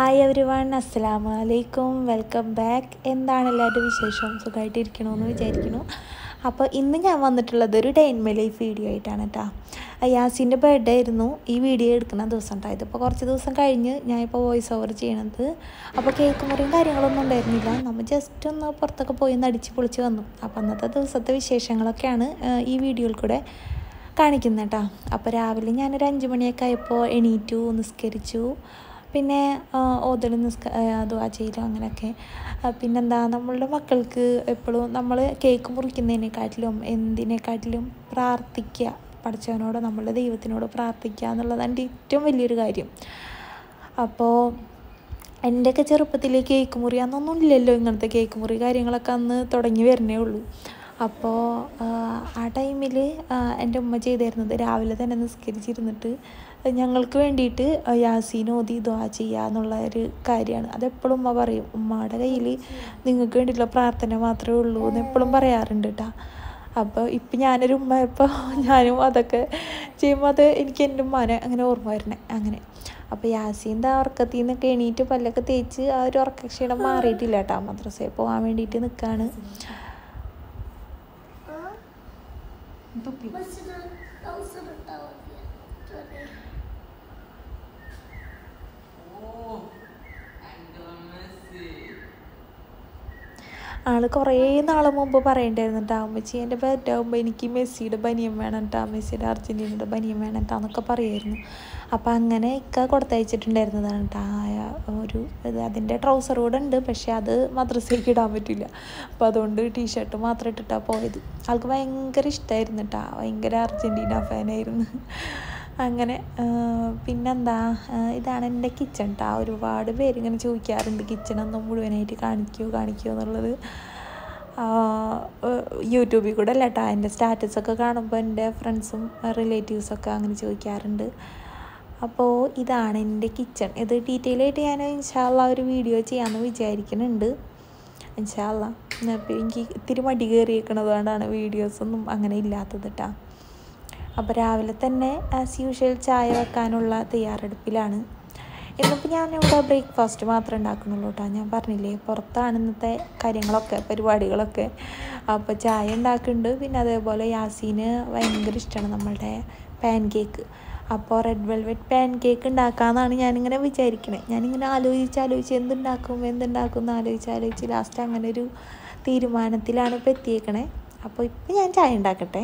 Hi every one അസ്സലാമു അലൈക്കും welcome back എന്താണ് എല്ലാവരുടെ വിശേഷം സുഖമായിട്ടിരിക്കണമെന്ന് വിചാരിക്കുന്നു അപ്പോൾ ഇന്ന് ഞാൻ വന്നിട്ടുള്ളത് ഒരു day in my life video ആയിട്ടാണ് കേട്ടോ യാസിൻ്റെ ബർത്ത്ഡേ ആയിരുന്നു ഈ വീഡിയോ എടുക്കുന്ന ദിവസം ഉണ്ടായത് ഇപ്പോൾ കുറച്ച് ദിവസം കഴിഞ്ഞ് ഞാനിപ്പോൾ വോയിസ് ഓവർ ചെയ്യണത് അപ്പോൾ കേക്ക് മുറിയും കാര്യങ്ങളൊന്നും ഉണ്ടായിരുന്നില്ല നമ്മൾ ജസ്റ്റ് ഒന്ന് പുറത്തൊക്കെ പോയി ഒന്ന് അടിച്ച് പൊളിച്ച് വന്നു അപ്പോൾ അന്നത്തെ ദിവസത്തെ വിശേഷങ്ങളൊക്കെയാണ് ആ, ഈ വീഡിയോയിൽ കൂടെ കാണിക്കുന്നത് കേട്ടോ അപ്പോൾ രാവിലെ ഞാനൊരു അഞ്ച് മണിയൊക്കെ ആയപ്പോൾ എണീറ്റു നിസ്കരിച്ചു പിന്നെ ഓതൽ നിസ്ക ദുവാ ചെയ്യലും അങ്ങനെയൊക്കെ ആ, പിന്നെന്താ നമ്മളുടെ മക്കൾക്ക് എപ്പോഴും നമ്മൾ കേക്ക് മുറിക്കുന്നതിനെക്കാട്ടിലും എന്തിനെക്കാട്ടിലും പ്രാർത്ഥിക്കുക പഠിച്ചവനോട് നമ്മളുടെ ദൈവത്തിനോട് പ്രാർത്ഥിക്കുക എന്നുള്ളതാണ് എൻ്റെ ഏറ്റവും വലിയൊരു കാര്യം അപ്പോൾ എൻ്റെയൊക്കെ ചെറുപ്പത്തിൽ കേക്ക് മുറി അന്നൊന്നും ഇല്ലല്ലോ ഇങ്ങനത്തെ കേക്ക് മുറി കാര്യങ്ങളൊക്കെ അന്ന് തുടങ്ങി വരുന്നേ ഉള്ളൂ അപ്പോൾ ആ ടൈമിൽ എൻ്റെ ഉമ്മ ചെയ്തിരുന്നത് രാവിലെ തന്നെ നിസ്കരിച്ചിരുന്നിട്ട് ഞങ്ങൾക്ക് വേണ്ടിയിട്ട് യാസീൻ ഓതി ദ്വാ ചെയ്യുക എന്നുള്ള ഒരു കാര്യമാണ് അതെപ്പോഴും ഉമ്മ പറയും ഉമ്മയുടെ കയ്യിൽ നിങ്ങൾക്ക് വേണ്ടിയിട്ടുള്ള പ്രാർത്ഥന മാത്രമേ ഉള്ളൂ എന്ന് എപ്പോഴും പറയാറുണ്ട് കേട്ടോ അപ്പോൾ ഇപ്പം ഞാനൊരു ഉമ്മ ഇപ്പോൾ ഞാനും അതൊക്കെ ചെയ്യുമ്പോൾ അത് എനിക്ക് എൻ്റെ ഉമ്മാനെ അങ്ങനെ ഓർമ്മ വരണേ അങ്ങനെ അപ്പോൾ യാസീൻ്റെ ഉറക്കത്തിൽ നിന്നൊക്കെ എണീറ്റ് പല്ലൊക്കെ തേച്ച് ആ ഒരു ഉറക്കക്ഷീണം മാറിയിട്ടില്ല കേട്ടോ മദ്രസയിൽ പോകാൻ വേണ്ടിയിട്ട് നിൽക്കുകയാണ് ആള് കുറേ നാൾ മുമ്പ് പറയണ്ടായിരുന്നു കേട്ടോ അമ്മച്ചി എൻ്റെ ബർത്ത്ഡേ ആകുമ്പോൾ എനിക്ക് മെസ്സിയുടെ ബനിയൻ വേണം കേട്ടോ മെസ്സിയുടെ അർജൻറ്റീനയുടെ ബനിയൻ വേണം കേട്ടോ എന്നൊക്കെ പറയുമായിരുന്നു അപ്പോൾ അങ്ങനെ ഇക്ക കൊടുത്തയച്ചിട്ടുണ്ടായിരുന്നതാണ് കേട്ടോ ആ ഒരു ഇത് അതിൻ്റെ ട്രൗസർ കൂടെ ഉണ്ട് പക്ഷേ അത് മദ്രസയ്ക്ക് ഇടാൻ പറ്റില്ല അപ്പോൾ അതുകൊണ്ട് ടീഷർട്ട് മാത്രം ഇട്ടിട്ടാണ് പോയത് ആൾക്ക് ഭയങ്കര ഇഷ്ടമായിരുന്നു കേട്ടോ ഭയങ്കര അർജൻറ്റീന ഫാനായിരുന്നു അങ്ങനെ ആ, പിന്നെന്താ ആ, ഇതാണ് എൻ്റെ കിച്ചൺ കേട്ടോ ഒരുപാട് പേര് ഇങ്ങനെ ചോദിക്കാറുണ്ട് കിച്ചണൊന്നും മുഴുവനായിട്ട് കാണിക്കുമോ കാണിക്കുമോ എന്നുള്ളത് ആ, ഏഹ്, യൂട്യൂബിൽ കൂടെ അല്ല കേട്ടോ എൻ്റെ സ്റ്റാറ്റസൊക്കെ കാണുമ്പോൾ എൻ്റെ ഫ്രണ്ട്സും റിലേറ്റീവ്സൊക്കെ അങ്ങനെ ചോദിക്കാറുണ്ട് അപ്പോൾ ഇതാണ് എൻ്റെ കിച്ചൺ ഇത് ഡീറ്റെയിൽ ആയിട്ട് ഞാൻ ഇൻഷാല്ല ഒരു വീഡിയോ ചെയ്യാമെന്ന് വിചാരിക്കുന്നുണ്ട് ഇൻഷാല്ല അപ്പോൾ എനിക്ക് ഇത്തിരി മടി കയറിയേക്കണതുകൊണ്ടാണ് വീഡിയോസൊന്നും അങ്ങനെ ഇല്ലാത്തത് കേട്ടോ അപ്പോൾ രാവിലെ തന്നെ ആസ് യൂഷ്വൽ ചായ വെക്കാനുള്ള തയ്യാറെടുപ്പിലാണ് ഇന്നിപ്പോൾ ഞാനിവിടെ ബ്രേക്ക്ഫാസ്റ്റ് മാത്രമേ ഉണ്ടാക്കുന്നുള്ളൂ കേട്ടോ ഞാൻ പറഞ്ഞില്ലേ പുറത്താണ് ഇന്നത്തെ കാര്യങ്ങളൊക്കെ പരിപാടികളൊക്കെ അപ്പോൾ ചായ ഉണ്ടാക്കുന്നുണ്ട് പിന്നെ അതേപോലെ യാസീന് ഭയങ്കര ഇഷ്ടമാണ് നമ്മളുടെ പാൻ കേക്ക് അപ്പോൾ റെഡ് വെൽവെറ്റ് പാൻ കേക്ക് ഉണ്ടാക്കാമെന്നാണ് ഞാനിങ്ങനെ വിചാരിക്കണേ ഞാനിങ്ങനെ ആലോചിച്ച് ആലോചിച്ച് എന്തുണ്ടാക്കും എന്തുണ്ടാക്കും എന്ന് ആലോചിച്ച് ആലോചിച്ച് ലാസ്റ്റ് അങ്ങനെ ഒരു തീരുമാനത്തിലാണ് ഇപ്പോൾ എത്തിയേക്കണേ അപ്പോൾ ഇപ്പം ഞാൻ ചായ ഉണ്ടാക്കട്ടെ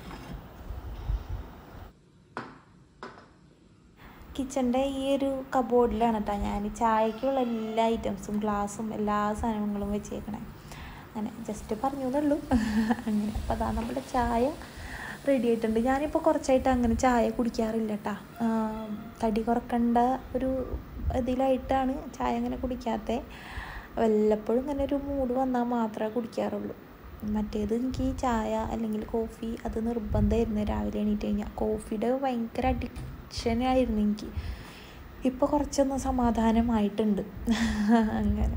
കിച്ചൻ്റെ ഈ ഒരു കബോർഡിലാണ് കേട്ടോ ഞാൻ ചായക്കുള്ള എല്ലാ ഐറ്റംസും ഗ്ലാസും എല്ലാ സാധനങ്ങളും വെച്ചേക്കണേ അങ്ങനെ ജസ്റ്റ് പറഞ്ഞു എന്നുള്ളൂ അങ്ങനെ അപ്പോൾ അതാ നമ്മുടെ ചായ റെഡി ആയിട്ടുണ്ട് ഞാനിപ്പോൾ കുറച്ചായിട്ട് അങ്ങനെ ചായ കുടിക്കാറില്ല കേട്ടോ തടി കുറക്കേണ്ട ഒരു ഇതിലായിട്ടാണ് ചായ അങ്ങനെ കുടിക്കാത്തത് വല്ലപ്പോഴും ഇങ്ങനെ ഒരു മൂഡ് വന്നാൽ മാത്രമേ കുടിക്കാറുള്ളൂ മറ്റേത് എനിക്ക് ചായ അല്ലെങ്കിൽ കോഫി അത് നിർബന്ധമായിരുന്നു രാവിലെ എണീറ്റ് കഴിഞ്ഞാൽ കോഫിയുടെ ഭയങ്കര അഡിക്ഷനായിരുന്നു എനിക്ക് ഇപ്പോൾ കുറച്ചൊന്ന് സമാധാനമായിട്ടുണ്ട് അങ്ങനെ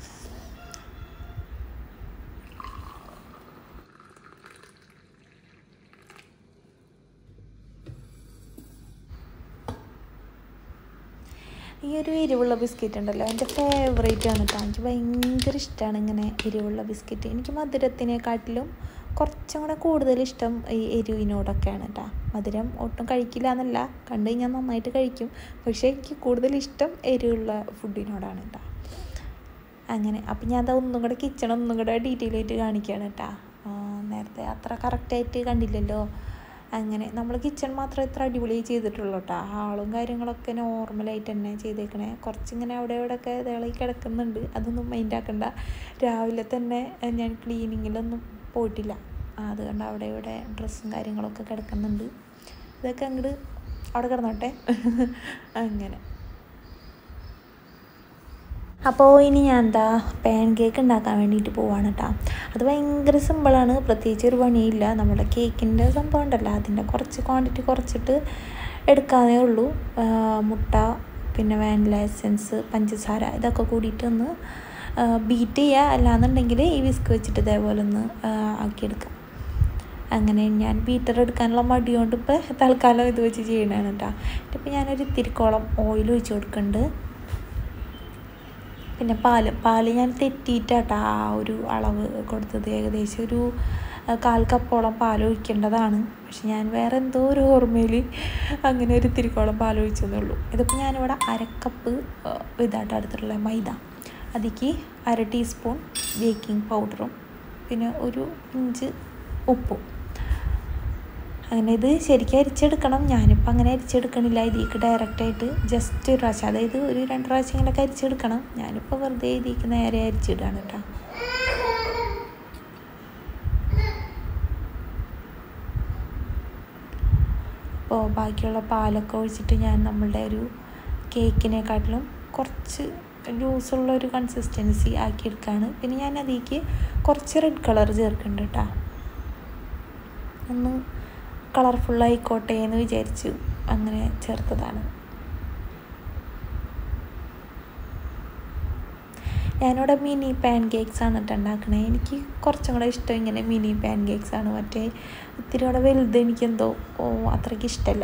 ഈ ഒരു എരിവുള്ള ബിസ്ക്കറ്റ് ഉണ്ടല്ലോ എൻ്റെ ഫേവറേറ്റ് ആണ് കേട്ടോ എനിക്ക് ഭയങ്കര ഇഷ്ടമാണ് ഇങ്ങനെ എരിവുള്ള ബിസ്ക്കറ്റ് എനിക്ക് മധുരത്തിനെക്കാട്ടിലും കുറച്ചും കൂടെ കൂടുതൽ ഇഷ്ടം ഈ എരിവിനോടൊക്കെയാണ് കേട്ടോ മധുരം ഒട്ടും കഴിക്കില്ല എന്നല്ല കണ്ടു കഴിഞ്ഞാൽ നന്നായിട്ട് കഴിക്കും പക്ഷേ എനിക്ക് കൂടുതൽ ഇഷ്ടം എരിവുള്ള ഫുഡിനോടാണ് കേട്ടോ അങ്ങനെ അപ്പം ഞാൻ അത് ഒന്നും കൂടെ കിച്ചൺ ഒന്നും കൂടെ ഡീറ്റെയിൽ ആയിട്ട് കാണിക്കുകയാണ് കേട്ടോ നേരത്തെ അത്ര കറക്റ്റായിട്ട് കണ്ടില്ലല്ലോ അങ്ങനെ നമ്മൾ കിച്ചൺ മാത്രം ഇത്ര അടിപൊളിയായി ചെയ്തിട്ടുള്ളൂ കേട്ടോ ഹാളും കാര്യങ്ങളൊക്കെ നോർമലായിട്ട് തന്നെ ചെയ്തേക്കണേ കുറച്ചിങ്ങനെ അവിടെ ഇവിടെയൊക്കെ ഇതളി കിടക്കുന്നുണ്ട് അതൊന്നും മൈൻഡ് ആക്കണ്ട രാവിലെ തന്നെ ഏഹ്, ഞാൻ ക്ലീനിങ്ങിലൊന്നും പോയിട്ടില്ല അതുകൊണ്ട് അവിടെ ഇവിടെ ഡ്രസ്സും കാര്യങ്ങളൊക്കെ കിടക്കുന്നുണ്ട് ഇതൊക്കെ അങ്ങോട്ട് അവിടെ കിടന്നോട്ടെ അങ്ങനെ അപ്പോൾ ഇനി ഞാൻ എന്താ പാൻ കേക്ക് ഉണ്ടാക്കാൻ വേണ്ടിയിട്ട് പോവാണ് കേട്ടോ അത് ഭയങ്കര സിമ്പിളാണ് പ്രത്യേകിച്ച് ഒരു പണിയില്ല നമ്മുടെ കേക്കിൻ്റെ സംഭവം ഉണ്ടല്ലോ അതിൻ്റെ കുറച്ച് ക്വാണ്ടിറ്റി കുറച്ചിട്ട് എടുക്കാനേ ഉള്ളൂ ആ, മുട്ട പിന്നെ വാനില എസൻസ് പഞ്ചസാര ഇതൊക്കെ കൂടിയിട്ട് ഒന്ന് ബീറ്റ് ചെയ്യുക അല്ലാന്നുണ്ടെങ്കിൽ ഈ വിസ്ക് വെച്ചിട്ട് ഇതേപോലെ ഒന്ന് ആ, ആക്കിയെടുക്കാം അങ്ങനെ ഞാൻ ബീറ്റർ എടുക്കാനുള്ള മടി കൊണ്ട് ഇപ്പോൾ തൽക്കാലം ഇത് വെച്ച് ചെയ്യണതാണ് കേട്ടോ ഇപ്പം ഞാനൊരു ഇത്തിരിക്കോളം ഓയിൽ ഒഴിച്ച് കൊടുക്കുന്നുണ്ട് പിന്നെ പാല് പാല് ഞാൻ തെറ്റിയിട്ടാട്ടോ ആ ഒരു അളവ് കൊടുത്തത് ഏകദേശം ഒരു ആ, കാൽ കപ്പോളം പാൽ ഒഴിക്കേണ്ടതാണ് പക്ഷെ ഞാൻ വേറെ എന്തോ ഒരു ഓർമ്മയിൽ അങ്ങനെ ഒരു തിരിക്കോളം പാൽ ഒഴിച്ചെന്നേ ഉള്ളൂ ഇതിപ്പോൾ ഞാനിവിടെ അരക്കപ്പ് ആ, ഇതായിട്ട് എടുത്തിട്ടുള്ള മൈദ അതിക്ക് അര ടീസ്പൂൺ ബേക്കിംഗ് പൗഡറും പിന്നെ ഒരു ഇഞ്ച് ഉപ്പും അങ്ങനെ ഇത് ശരിക്കും അരിച്ചെടുക്കണം ഞാനിപ്പോൾ അങ്ങനെ അരിച്ചെടുക്കണില്ല ഇതിലേക്ക് ഡയറക്റ്റായിട്ട് ജസ്റ്റ് ഒരു പ്രാവശ്യം അതായത് ഒരു രണ്ട് പ്രാവശ്യം ഇങ്ങനെയൊക്കെ അരിച്ചെടുക്കണം ഞാനിപ്പോൾ വെറുതെ ഇതിലേക്ക് നേരെ അരിച്ചിടുകയാണ് കേട്ടോ അപ്പോൾ ബാക്കിയുള്ള പാലൊക്കെ ഒഴിച്ചിട്ട് ഞാൻ നമ്മളുടെ ഒരു കേക്കിനെക്കാട്ടിലും കുറച്ച് ലൂസുള്ള ഒരു കൺസിസ്റ്റൻസി ആക്കിയെടുക്കുകയാണ് പിന്നെ ഞാൻ അതിലേക്ക് കുറച്ച് റെഡ് കളർ ചേർക്കുന്നുണ്ട് കേട്ടോ ഒന്ന് കളർഫുൾ ആയിക്കോട്ടെ എന്ന് വിചാരിച്ചു അങ്ങനെ ചേർത്തതാണ് ഞാനിവിടെ മിനി പാൻ കേക്ക്സ് ആണ് കേട്ടോ ഉണ്ടാക്കണേ എനിക്ക് കുറച്ചും കൂടെ ഇഷ്ടം ഇങ്ങനെ മിനി പാൻ കേക്ക്സ് ആണ് മറ്റേ ഇത്തിരി കൂടെ വലുത് എനിക്കെന്തോ ഓ അത്രയ്ക്ക് ഇഷ്ടമല്ല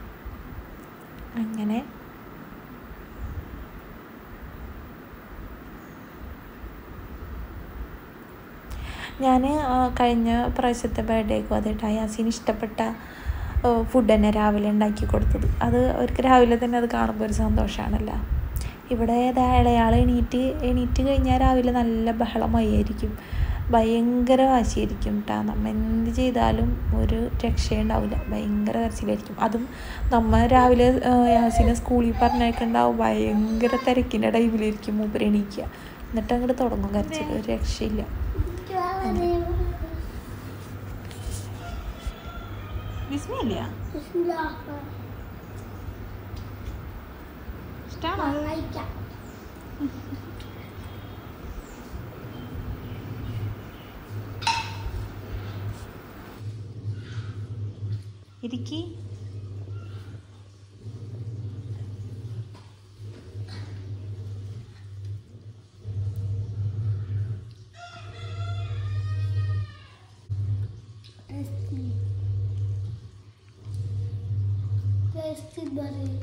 അങ്ങനെ ഞാൻ കഴിഞ്ഞ പ്രാവശ്യത്തെ ബർത്ത്ഡേക്കും അതേട്ടാ യാസിന് ഇഷ്ടപ്പെട്ട ഫുഡ് തന്നെ രാവിലെ ഉണ്ടാക്കി കൊടുത്തത് അത് അവർക്ക് രാവിലെ തന്നെ അത് കാണുമ്പോൾ ഒരു സന്തോഷമാണല്ലോ ഇവിടെ ഏതാ ഇളയാൾ എണീറ്റ് എണീറ്റ് കഴിഞ്ഞാൽ രാവിലെ നല്ല ബഹളമായിരിക്കും ഭയങ്കര വാശിയായിരിക്കും കേട്ടോ നമ്മൾ എന്ത് ചെയ്താലും ഒരു രക്ഷയുണ്ടാവില്ല ഭയങ്കര കരച്ചിലായിരിക്കും അതും നമ്മൾ രാവിലെ ആ, യാസിനെ സ്കൂളിൽ പറഞ്ഞേക്കുണ്ടാവും ഭയങ്കര തിരക്കിൻ്റെ ടൈമിലായിരിക്കും മൂപ്പര് എണീക്കുക എന്നിട്ട് അങ്ങോട്ട് തുടങ്ങും കരച്ചിൽ ഒരു രക്ഷയില്ല വിസ്മയില്ല ഇഷ്ടമാണോ ഇരിക്കി Tasty buddy.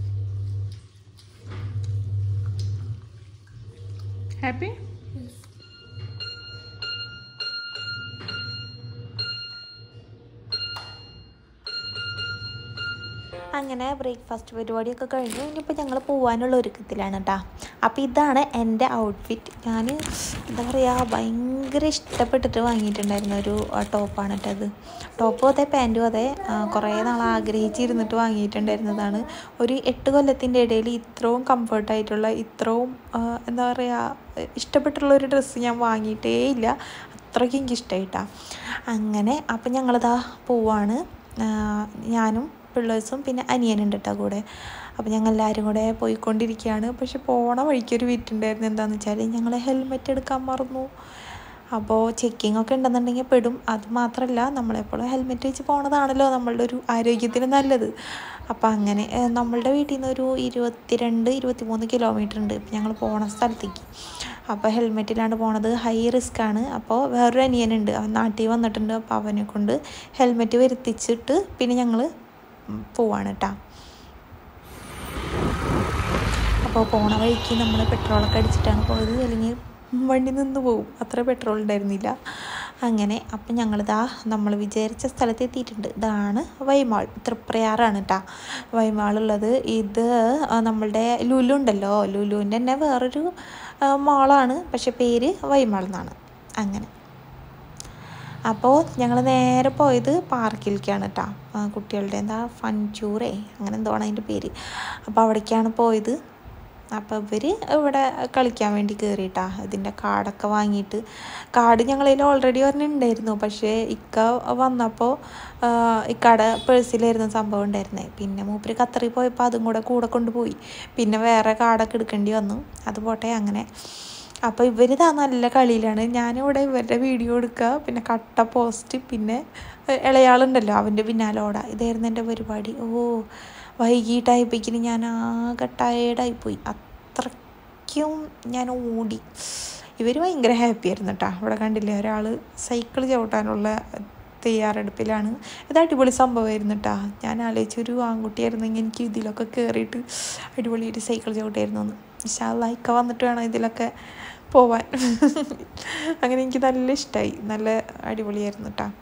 Happy Yes. അങ്ങനെ ബ്രേക്ക്ഫാസ്റ്റ് പരിപാടിയൊക്കെ കഴിഞ്ഞു ഇനിയിപ്പോൾ ഞങ്ങൾ പോകാനുള്ള ഒരുക്കത്തിലാണ് കേട്ടോ അപ്പോൾ ഇതാണ് എൻ്റെ ഔട്ട്ഫിറ്റ് ഞാൻ എന്താ പറയുക ഭയങ്കര ഇഷ്ടപ്പെട്ടിട്ട് വാങ്ങിയിട്ടുണ്ടായിരുന്ന ഒരു ടോപ്പാണ് കേട്ടോ അത് ടോപ്പും അതെ പാൻറ്റും അതെ ആ, കുറേ നാൾ ആഗ്രഹിച്ചിരുന്നിട്ട് വാങ്ങിയിട്ടുണ്ടായിരുന്നതാണ് ഒരു എട്ട് കൊല്ലത്തിൻ്റെ ഇടയിൽ ഇത്രയും കംഫർട്ടായിട്ടുള്ള ഇത്രയും ആ, എന്താ പറയുക ഇഷ്ടപ്പെട്ടുള്ള ഒരു ഡ്രസ്സ് ഞാൻ വാങ്ങിയിട്ടേ ഇല്ല അത്രയ്ക്ക് എനിക്ക് ഇഷ്ടമായിട്ടാ അങ്ങനെ അപ്പം ഞങ്ങളിതാ പോവാണ് ആ, ഞാനും പിള്ളേഴ്സും പിന്നെ അനിയനുണ്ട് കേട്ടോ കൂടെ അപ്പോൾ ഞങ്ങൾ എല്ലാവരും കൂടെ പോയിക്കൊണ്ടിരിക്കുകയാണ് പക്ഷെ പോണ വഴിക്കൊരു വീട്ടുണ്ടായിരുന്നു എന്താണെന്ന് വെച്ചാൽ ഞങ്ങൾ ഹെൽമെറ്റ് എടുക്കാൻ മറന്നു അപ്പോൾ ചെക്കിംഗ് ഒക്കെ ഉണ്ടെന്നുണ്ടെങ്കിൽ പെടും അത് മാത്രമല്ല നമ്മളെപ്പോഴും ഹെൽമെറ്റ് വെച്ച് പോണതാണല്ലോ നമ്മളുടെ ഒരു ആരോഗ്യത്തിന് നല്ലത് അപ്പോൾ അങ്ങനെ ഏഹ്, നമ്മളുടെ വീട്ടിൽ നിന്ന് ഒരു ഇരുപത്തിരണ്ട് ഇരുപത്തിമൂന്ന് കിലോമീറ്റർ ഉണ്ട് ഇപ്പം ഞങ്ങൾ പോണ സ്ഥലത്തേക്ക് അപ്പോൾ ഹെൽമെറ്റിലാണ് പോണത് ഹൈ റിസ്ക് ആണ് അപ്പോൾ വേറൊരു അനിയനുണ്ട് അവൻ നാട്ടിൽ വന്നിട്ടുണ്ട് അപ്പോൾ അവനെ കൊണ്ട് ഹെൽമെറ്റ് വരുത്തിച്ചിട്ട് പിന്നെ ഞങ്ങൾ പോവാണ് കേട്ടോ അപ്പോൾ പോണ വഴിക്ക് നമ്മൾ പെട്രോളൊക്കെ അടിച്ചിട്ടാണ് പോയത് അല്ലെങ്കിൽ വണ്ടി നിന്ന് പോകും അത്ര പെട്രോൾ ഉണ്ടായിരുന്നില്ല അങ്ങനെ അപ്പം ഞങ്ങളിതാ നമ്മൾ വിചാരിച്ച സ്ഥലത്ത് എത്തിയിട്ടുണ്ട് ഇതാണ് വൈമാൾ തൃപ്രയാറാണ് കേട്ടോ വൈമാളുള്ളത് ഇത് ആ, നമ്മളുടെ ലുലു ഉണ്ടല്ലോ ലുലുവിൻ്റെ തന്നെ വേറൊരു ആ, മാളാണ് പക്ഷെ പേര് വൈമാൾ എന്നാണ് അങ്ങനെ അപ്പോൾ ഞങ്ങൾ നേരെ പോയത് പാർക്കിലേക്കാണ് കേട്ടോ കുട്ടികളുടെ എന്താ ഫൺചൂറേ അങ്ങനെ എന്തോ ആണ് അതിൻ്റെ പേര് അപ്പോൾ അവിടേക്കാണ് പോയത് അപ്പോൾ ഇവർ ഇവിടെ കളിക്കാൻ വേണ്ടി കയറിയിട്ടാ ഇതിൻ്റെ കാർഡൊക്കെ വാങ്ങിയിട്ട് കാർഡ് ഞങ്ങളതിൽ ഓൾറെഡി ഒരെണ്ണുണ്ടായിരുന്നു പക്ഷേ ഇക്ക വന്നപ്പോൾ ഇക്കടെ പേഴ്സിലായിരുന്നു സംഭവം ഉണ്ടായിരുന്നത് പിന്നെ മൂപ്പര് ഖത്തറിൽ പോയപ്പോൾ അതും കൂടെ കൂടെ കൊണ്ടുപോയി പിന്നെ വേറെ കാർഡൊക്കെ എടുക്കേണ്ടി വന്നു അത് പോട്ടെ അങ്ങനെ അപ്പോൾ ഇവരിതാ നല്ല കളിയിലാണ് ഞാനിവിടെ ഇവരുടെ വീഡിയോ എടുക്കുക പിന്നെ കട്ട പോസ്റ്റ് പിന്നെ ഏഹ്, ഇളയാളുണ്ടല്ലോ അവൻ്റെ പിന്നാലെ ഓടാ ഇതായിരുന്നു എൻ്റെ പരിപാടി ഓ വൈകിട്ടായപ്പോഴേക്കിന് ഞാൻ ആകെ ടയേർഡായിപ്പോയി അത്രയ്ക്കും ഞാൻ ഓടി ഇവർ ഭയങ്കര ഹാപ്പി ആയിരുന്നു കേട്ടോ ഇവിടെ കണ്ടില്ലേ ഒരാൾ സൈക്കിൾ ചവിട്ടാനുള്ള തയ്യാറെടുപ്പിലാണ് ഇത് അടിപൊളി സംഭവമായിരുന്നു കേട്ടോ ഞാൻ ആലോചിച്ച ഒരു ആൺകുട്ടിയായിരുന്നെങ്കിൽ എനിക്ക് ഇതിലൊക്കെ കയറിയിട്ട് അടിപൊളിയായിട്ട് സൈക്കിൾ ചവിട്ടായിരുന്നു എന്ന് ഇഷാല്ല ഇക്ക വന്നിട്ട് വേണം ഇതിലൊക്കെ പോവാൻ അങ്ങനെ എനിക്ക് നല്ല ഇഷ്ടമായി നല്ല അടിപൊളിയായിരുന്നു കേട്ടോ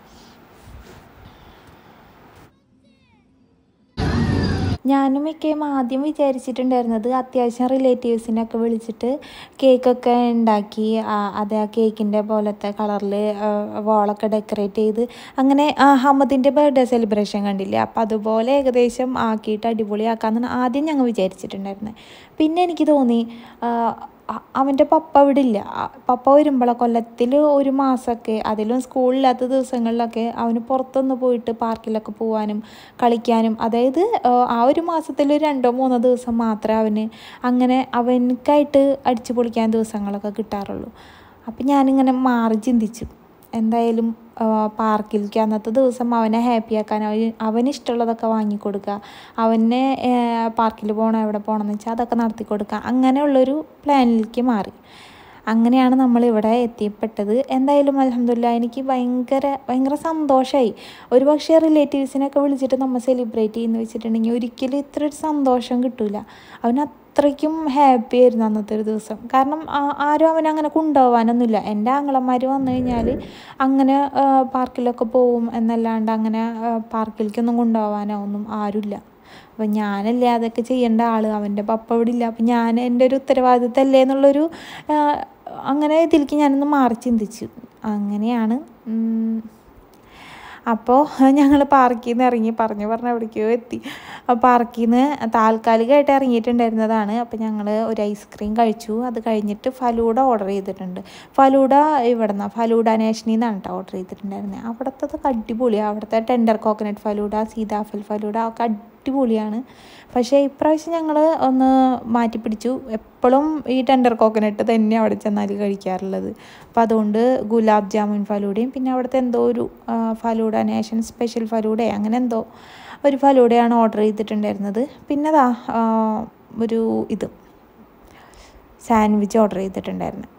ഞാനും മിക്കയും ആദ്യം വിചാരിച്ചിട്ടുണ്ടായിരുന്നത് അത്യാവശ്യം റിലേറ്റീവ്സിനൊക്കെ വിളിച്ചിട്ട് കേക്കൊക്കെ ഉണ്ടാക്കി ആ, അത് ആ കേക്കിൻ്റെ പോലത്തെ കളറിൽ വോളൊക്കെ ഡെക്കറേറ്റ് ചെയ്ത് അങ്ങനെ ആ, ഹമ്മദിൻ്റെ ബർത്ത്ഡേ സെലിബ്രേഷൻ കണ്ടില്ലേ അപ്പോൾ അതുപോലെ ഏകദേശം ആക്കിയിട്ട് അടിപൊളിയാക്കാമെന്നാണ് ആദ്യം ഞങ്ങൾ വിചാരിച്ചിട്ടുണ്ടായിരുന്നത് പിന്നെ എനിക്ക് തോന്നി ആ, അ- അവൻ്റെ പപ്പ ഇവിടെ ഇല്ല ആ, പപ്പ വരുമ്പോഴെ കൊല്ലത്തിൽ ഒരു മാസമൊക്കെ അതിലും സ്കൂളില്ലാത്ത ദിവസങ്ങളിലൊക്കെ അവന് പുറത്തൊന്ന് പോയിട്ട് പാർക്കിലൊക്കെ പോകാനും കളിക്കാനും അതായത് ആ, ആ ഒരു മാസത്തിൽ രണ്ടോ മൂന്നോ ദിവസം മാത്രമേ അവന് അങ്ങനെ അവനക്കായിട്ട് അടിച്ചു പൊളിക്കാൻ ദിവസങ്ങളൊക്കെ കിട്ടാറുള്ളൂ അപ്പം ഞാനിങ്ങനെ മാറി ചിന്തിച്ചു എന്തായാലും ആ, പാർക്കിലേക്ക് അന്നത്തെ ദിവസം അവനെ ഹാപ്പിയാക്കാൻ അവന് അവന് ഇഷ്ടമുള്ളതൊക്കെ വാങ്ങിക്കൊടുക്കുക അവനെ പാർക്കിൽ പോകണം എവിടെ പോകണം എന്ന് വെച്ചാൽ അതൊക്കെ നടത്തി കൊടുക്കുക അങ്ങനെയുള്ളൊരു പ്ലാനിലേക്ക് മാറി അങ്ങനെയാണ് നമ്മൾ ഇവിടെ എത്തിപ്പെട്ടത് എന്തായാലും അലഹമില്ല എനിക്ക് ഭയങ്കര ഭയങ്കര സന്തോഷമായി ഒരു പക്ഷേ റിലേറ്റീവ്സിനൊക്കെ വിളിച്ചിട്ട് നമ്മൾ സെലിബ്രേറ്റ് ചെയ്യുന്ന വെച്ചിട്ടുണ്ടെങ്കിൽ ഒരിക്കലും ഇത്ര ഒരു സന്തോഷം കിട്ടില്ല അവന് അത്രയ്ക്കും ഹാപ്പി ആയിരുന്നു അന്നത്തെ ഒരു ദിവസം കാരണം ആ- ആരും അവനെ അങ്ങനെ കൊണ്ടുപോകാനൊന്നുമില്ല എൻ്റെ ആങ്ങളമാർ വന്നു കഴിഞ്ഞാൽ അങ്ങനെ ആ, പാർക്കിലൊക്കെ പോവും എന്നല്ലാണ്ട് അങ്ങനെ ആ, പാർക്കിലേക്കൊന്നും കൊണ്ടുപോകാനോ ഒന്നും ആരുമില്ല അപ്പം ഞാനല്ലേ അതൊക്കെ ചെയ്യേണ്ട ആൾ അവൻ്റെ പപ്പ ഇവിടെ ഇല്ല അപ്പം ഞാൻ എൻ്റെ ഒരു ഉത്തരവാദിത്തമല്ലേ എന്നുള്ളൊരു ആ, അങ്ങനെ ഇതിലേക്ക് ഞാനൊന്ന് മാറി ചിന്തിച്ചു അങ്ങനെയാണ് ഉം, അപ്പോൾ ഞങ്ങൾ പാർക്കിൽ നിന്ന് ഇറങ്ങി പറഞ്ഞു പറഞ്ഞ് എവിടേക്കോ എത്തി പാർക്കിൽ നിന്ന് താൽക്കാലികമായിട്ട് ഇറങ്ങിയിട്ടുണ്ടായിരുന്നതാണ് അപ്പോൾ ഞങ്ങൾ ഒരു ഐസ്ക്രീം കഴിച്ചു അത് കഴിഞ്ഞിട്ട് ഫലൂഡ ഓർഡർ ചെയ്തിട്ടുണ്ട് ഫലൂഡ ഇവിടെ നിന്നാണ് ഫലൂഡ നേഷനിൽ നിന്നാണ് കേട്ടോ ഓർഡർ ചെയ്തിട്ടുണ്ടായിരുന്നത് അവിടുത്തെ അടിപൊളിയാണ് അവിടുത്തെ ടെൻഡർ കോക്കനട്ട് ഫലൂഡ സീതാഫൽ ഫലൂഡ ഒക്കെ അടിപൊളിയാണ് പക്ഷേ ഇപ്രാവശ്യം ഞങ്ങൾ ഒന്ന് മാറ്റി പിടിച്ചു എപ്പോഴും ഈ ടെൻഡർ കോക്കനട്ട് തന്നെ അവിടെ ചെന്നാൽ കഴിക്കാറുള്ളത് അപ്പോൾ അതുകൊണ്ട് ഗുലാബ് ജാമുൻ ഫലൂഡയും പിന്നെ അവിടുത്തെ എന്തോ ഒരു ആ, ഫലൂഡ നേഷൻ സ്പെഷ്യൽ ഫലൂഡ അങ്ങനെ എന്തോ ഒരു ഫലൂഡയാണ് ഓർഡർ ചെയ്തിട്ടുണ്ടായിരുന്നത് പിന്നെ ദാ ആ, ഒരു ഇത് സാൻഡ്വിച്ച് ഓർഡർ ചെയ്തിട്ടുണ്ടായിരുന്നു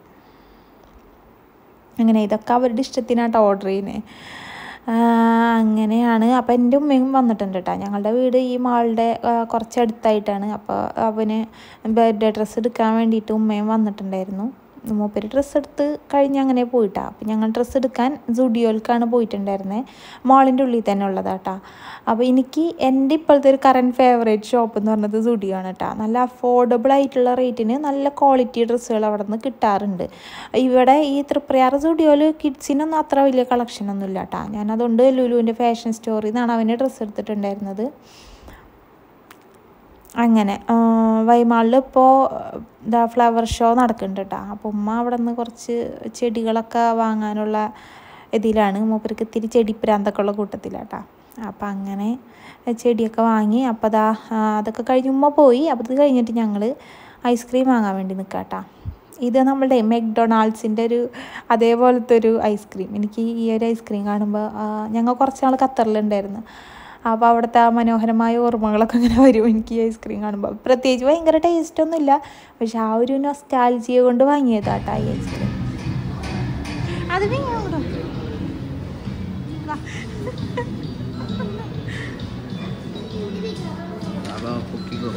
അങ്ങനെ ഇതൊക്കെ അവരുടെ ഇഷ്ടത്തിനാട്ടോ ഓർഡർ ചെയ്യുന്നത് അങ്ങനെയാണ് അപ്പോൾ എൻ്റെ ഉമ്മയും വന്നിട്ടുണ്ട് കേട്ടോ ഞങ്ങളുടെ വീട് ഈ മാളുടെ ആ, കുറച്ചടുത്തായിട്ടാണ് അപ്പോൾ അവന് ബർത്ത്ഡേ ഡ്രസ്സ് എടുക്കാൻ വേണ്ടിയിട്ട് ഉമ്മയും വന്നിട്ടുണ്ടായിരുന്നു മൂപ്പര് ഡ്രസ്സ് എടുത്ത് കഴിഞ്ഞ് അങ്ങനെ പോയിട്ടാ അപ്പം ഞങ്ങൾ ഡ്രസ്സ് എടുക്കാൻ സുഡിയോയിലേക്കാണ് പോയിട്ടുണ്ടായിരുന്നത് മാളിൻ്റെ ഉള്ളിൽ തന്നെ ഉള്ളതാട്ടാ അപ്പോൾ എനിക്ക് എൻ്റെ ഇപ്പോഴത്തെ ഒരു കറൻറ്റ് ഫേവറേറ്റ് ഷോപ്പ് എന്ന് പറഞ്ഞത് സുഡിയോ ആണ് കേട്ടോ നല്ല അഫോർഡബിൾ ആയിട്ടുള്ള റേറ്റിന് നല്ല ക്വാളിറ്റി ഡ്രസ്സുകൾ അവിടെ നിന്ന് കിട്ടാറുണ്ട് ഇവിടെ ഈ തൃപ്രയാർ സുഡിയോയിൽ കിഡ്സിനൊന്നും അത്ര വലിയ കളക്ഷനൊന്നും ഇല്ല കേട്ടോ ഞാനതുകൊണ്ട് ലുലുവിൻ്റെ ഫാഷൻ സ്റ്റോറിൽ നിന്നാണ് അവന് ഡ്രസ്സ് എടുത്തിട്ടുണ്ടായിരുന്നത് അങ്ങനെ വൈമാളിൽ ഇപ്പോൾ ഇതാ ഫ്ലവർ ഷോ നടക്കുന്നുണ്ട് കേട്ടോ അപ്പോൾ ഉമ്മ അവിടെ നിന്ന് കുറച്ച് ചെടികളൊക്കെ വാങ്ങാനുള്ള ഇതിലാണ് മൂപ്പർക്ക് ഇത്തിരി ചെടി പ്രാന്തൊക്കെ ഉള്ള കൂട്ടത്തിലാട്ടാ അപ്പം അങ്ങനെ ചെടിയൊക്കെ വാങ്ങി അപ്പോൾ അതാ അതൊക്കെ കഴിഞ്ഞ് ഉമ്മ പോയി അപ്പോൾ അത് കഴിഞ്ഞിട്ട് ഞങ്ങൾ ഐസ്ക്രീം വാങ്ങാൻ വേണ്ടി നിൽക്കാം കേട്ടോ ഇത് നമ്മളുടെ മെക്ഡൊണാൾഡ്സിൻ്റെ ഒരു അതേപോലത്തെ ഒരു ഐസ്ക്രീം എനിക്ക് ഈ ഒരു ഐസ്ക്രീം കാണുമ്പോൾ ഞങ്ങൾ കുറച്ച് നാൾ ഖത്തറിലുണ്ടായിരുന്നു അപ്പോൾ അവിടുത്തെ ആ മനോഹരമായ ഓർമ്മകളൊക്കെ ഇങ്ങനെ വരും എനിക്ക് ഈ ഐസ്ക്രീം കാണുമ്പോൾ പ്രത്യേകിച്ച് ഭയങ്കര ടേസ്റ്റ് ഒന്നുമില്ല പക്ഷെ ആ ഒരു നൊസ്റ്റാൾജിയ കൊണ്ട് വാങ്ങിയതാട്ടോ ഈ ഐസ്ക്രീം അത് അപ്പോൾ പൊക്കിക്കോ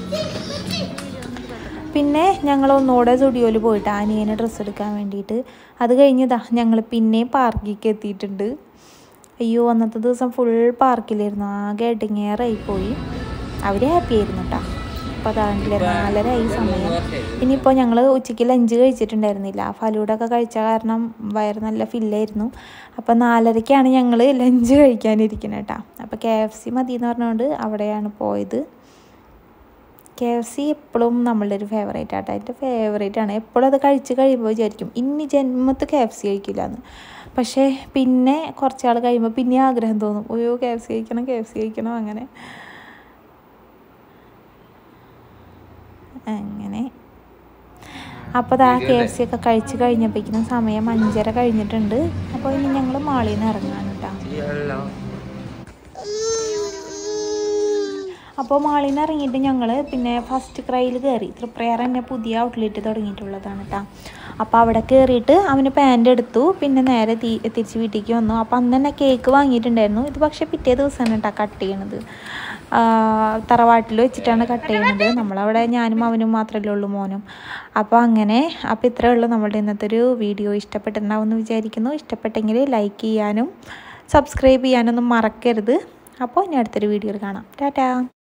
പിന്നെ ഞങ്ങൾ ഒന്നുകൂടെ സ്റ്റുഡിയോയിൽ പോയിട്ട് അനിയനെ ഡ്രസ്സ് എടുക്കാൻ വേണ്ടിയിട്ട് അത് കഴിഞ്ഞതാ ഞങ്ങൾ പിന്നെയും പാർക്കിലേക്ക് എത്തിയിട്ടുണ്ട് അയ്യോ അന്നത്തെ ദിവസം ഫുൾ പാർക്കിലായിരുന്നു ആകെ ഇടങ്ങേറായി പോയി അവർ ഹാപ്പി ആയിരുന്നു കേട്ടോ അപ്പോൾ അതാണ്ടില്ല നാലര ആയി സമയം ഇനിയിപ്പോൾ ഞങ്ങൾ ഉച്ചയ്ക്ക് ലഞ്ച് കഴിച്ചിട്ടുണ്ടായിരുന്നില്ല ഫലൂഡൊക്കെ കഴിച്ച കാരണം വയറ് നല്ല ഫില്ലായിരുന്നു അപ്പോൾ നാലരയ്ക്കാണ് ഞങ്ങൾ ലഞ്ച് കഴിക്കാനിരിക്കുന്നത് കേട്ടോ അപ്പോൾ കെ എഫ് സി മതി എന്ന് പറഞ്ഞുകൊണ്ട് അവിടെയാണ് പോയത് കെ എഫ് സി എപ്പോഴും നമ്മളുടെ ഒരു ഫേവറേറ്റ് ആട്ടോ എൻ്റെ ഫേവറേറ്റ് ആണ് എപ്പോഴും അത് കഴിച്ച് കഴിയുമ്പോൾ വിചാരിക്കും ഇനി ജന്മത്ത് കെ എഫ് സി കഴിക്കില്ല എന്ന് പക്ഷേ പിന്നെ കുറച്ചാൾ കഴിയുമ്പോൾ പിന്നെ ആഗ്രഹം തോന്നും അയ്യോ കെ എഫ് സി കഴിക്കണം കെ എഫ് സി കഴിക്കണം അങ്ങനെ അങ്ങനെ അപ്പോൾ ദാ കെ എഫ് സി ഒക്കെ കഴിച്ച് കഴിഞ്ഞപ്പോഴേക്കും സമയം അഞ്ചര കഴിഞ്ഞിട്ടുണ്ട് അപ്പോൾ ഇനി ഞങ്ങൾ മാളിൽ നിന്ന് ഇറങ്ങാണ് കേട്ടോ അപ്പോൾ മാളിൽ നിന്ന് ഇറങ്ങിയിട്ട് ഞങ്ങൾ പിന്നെ ഫസ്റ്റ് ക്രൈയിൽ കയറി തൃപ്രയാർ തന്നെ പുതിയ ഔട്ട്ലെറ്റ് തുടങ്ങിയിട്ടുള്ളതാണ് കേട്ടോ അപ്പോൾ അവിടെ കയറിയിട്ട് അവന് പാൻറ് എടുത്തു പിന്നെ നേരെ തീ തിരിച്ച് വീട്ടിലേക്ക് വന്നു അപ്പോൾ അന്ന് തന്നെ കേക്ക് വാങ്ങിയിട്ടുണ്ടായിരുന്നു ഇത് പക്ഷേ പിറ്റേ ദിവസമാണ് കേട്ടോ കട്ട് ചെയ്യണത് തറവാട്ടിൽ വെച്ചിട്ടാണ് കട്ട് ചെയ്യുന്നത് നമ്മളവിടെ ഞാനും അവനും മാത്രമല്ലേ ഉള്ളൂ മോനും അപ്പോൾ അങ്ങനെ അപ്പോൾ ഇത്രയേ ഉള്ളൂ നമ്മളുടെ ഇന്നത്തെ ഒരു വീഡിയോ ഇഷ്ടപ്പെട്ടിട്ടുണ്ടാവും എന്ന് വിചാരിക്കുന്നു ഇഷ്ടപ്പെട്ടെങ്കിൽ ലൈക്ക് ചെയ്യാനും സബ്സ്ക്രൈബ് ചെയ്യാനൊന്നും മറക്കരുത് അപ്പോൾ ഇനി അടുത്തൊരു വീഡിയോയിൽ കാണാം ടാറ്റാ